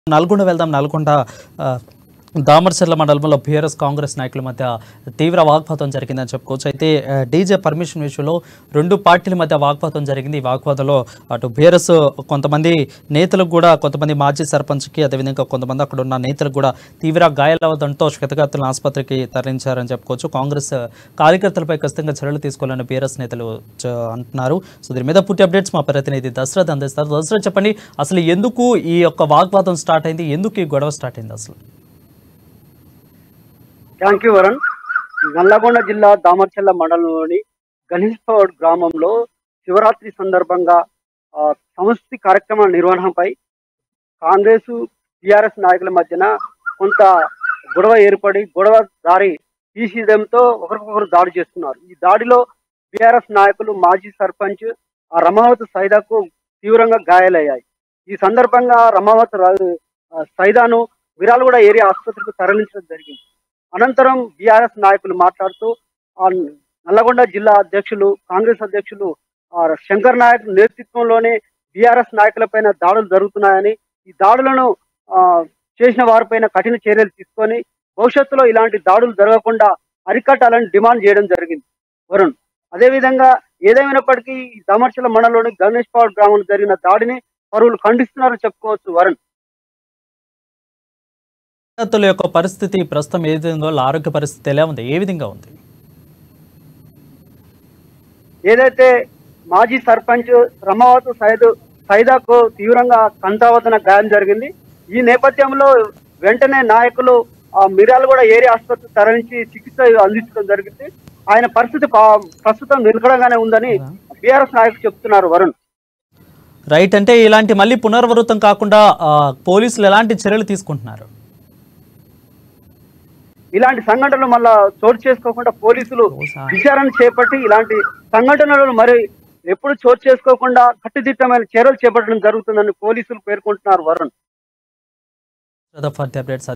నల్గొండ వెళ్దాం నల్గొండ ఆ, దామర్చర్ల మండలంలో బీఆర్ఎస్ కాంగ్రెస్ నాయకుల మధ్య తీవ్ర వాగ్వాదం జరిగిందని చెప్పుకోవచ్చు అయితే ఆ, డీజే పర్మిషన్ విషయంలో రెండు పార్టీల మధ్య వాగ్వాదం జరిగింది ఈ వాగ్వాదంలో అటు బీఆర్ఎస్ కొంతమంది నేతలకు కూడా కొంతమంది మాజీ సర్పంచ్కి అదేవిధంగా కొంతమంది అక్కడ ఉన్న నేతలకు కూడా తీవ్ర గాయాలవడంతో క్షతగాత్రులను ఆసుపత్రికి తరలించారని చెప్పుకోవచ్చు కాంగ్రెస్ కార్యకర్తలపై ఖచ్చితంగా చర్యలు తీసుకోవాలని బీఆర్ఎస్ నేతలు చ- అంటున్నారు సో దీని మీద పూర్తి అప్డేట్స్ మా ప్రతినిధి దశరథ్ అందిస్తారు దశరథ్ చెప్పండి అసలు ఎందుకు ఈ యొక్క వాగ్వాదం స్టార్ట్ అయింది ఎందుకు ఈ గొడవ స్టార్ట్ అయింది అసలు థ్యాంక్ యూ వరుణ్ నల్లగొండ జిల్లా దామర్చల్ల మండలంలోని గణేష్పౌడ్ గ్రామంలో శివరాత్రి సందర్భంగా ఆ, సంస్కృతి కార్యక్రమాల నిర్వహణపై కాంగ్రెస్ టిఆర్ఎస్ నాయకుల మధ్యన కొంత గొడవ ఏర్పడి గొడవ దారి తీసేయడంతో ఒకరికొకరు దాడి చేస్తున్నారు ఈ దాడిలో టిఆర్ఎస్ నాయకులు మాజీ సర్పంచ్ ఆ రమావతి సైదాకు తీవ్రంగా గాయాలయ్యాయి ఈ సందర్భంగా రమావతి రా- ఆ, సైదాను విరాలగూడ ఏరియా ఆసుపత్రికి తరలించడం జరిగింది అనంతరం బీఆర్ఎస్ నాయకులు మాట్లాడుతూ ఆ నల్లగొండ జిల్లా అధ్యక్షులు కాంగ్రెస్ అధ్యక్షులు ఆ శంకర్ నాయక్ నేతృత్వంలోనే బీఆర్ఎస్ నాయకులపైన దాడులు జరుగుతున్నాయని ఈ దాడులను ఆ, చేసిన వారిపైన కఠిన చర్యలు తీసుకొని భవిష్యత్తులో ఇలాంటి దాడులు జరగకుండా అరికట్టాలని డిమాండ్ చేయడం జరిగింది వరుణ్ అదేవిధంగా ఏదేమైనప్పటికీ ఈ దమర్చల మండలంలోని గణేష్ పవర్ గ్రామంలో జరిగిన దాడిని పరువులు ఖండిస్తున్నారని చెప్పుకోవచ్చు వరుణ్ విద్యార్థుల యొక్క పరిస్థితి ప్రస్తుతం ఏ విధంగా వాళ్ళ ఆరోగ్య పరిస్థితి ఎలా ఉంది ఏ విధంగా ఉంది ఏదైతే మాజీ సర్పంచ్ రమావతు సైదు సైదాకు తీవ్రంగా కంతావతన గాయం జరిగింది ఈ నేపథ్యంలో వెంటనే నాయకులు ఆ మిర్యాలగూడ ఏరియా ఆసుపత్రి తరలించి చికిత్స అందించడం జరిగింది ఆయన పరిస్థితి పా- ప్రస్తుతం నిలకడగానే ఉందని బీఆర్ఎస్ నాయకులు చెప్తున్నారు వరుణ్ రైట్ అంటే ఇలాంటి మళ్ళీ పునరావృతం కాకుండా ఆ, పోలీసులు ఎలాంటి చర్యలు తీసుకుంటున్నారు ఇలాంటి సంఘటనలు మళ్ళా చోటు చేసుకోకుండా పోలీసులు విచారణ చేపట్టి ఇలాంటి సంఘటనలు మరి ఎప్పుడు చోటు చేసుకోకుండా కట్టుదిట్టమైన చర్యలు చేపట్టడం జరుగుతుందని పోలీసులు పేర్కొంటున్నారు వరుణ్ ఫర్ ది అప్డేట్స్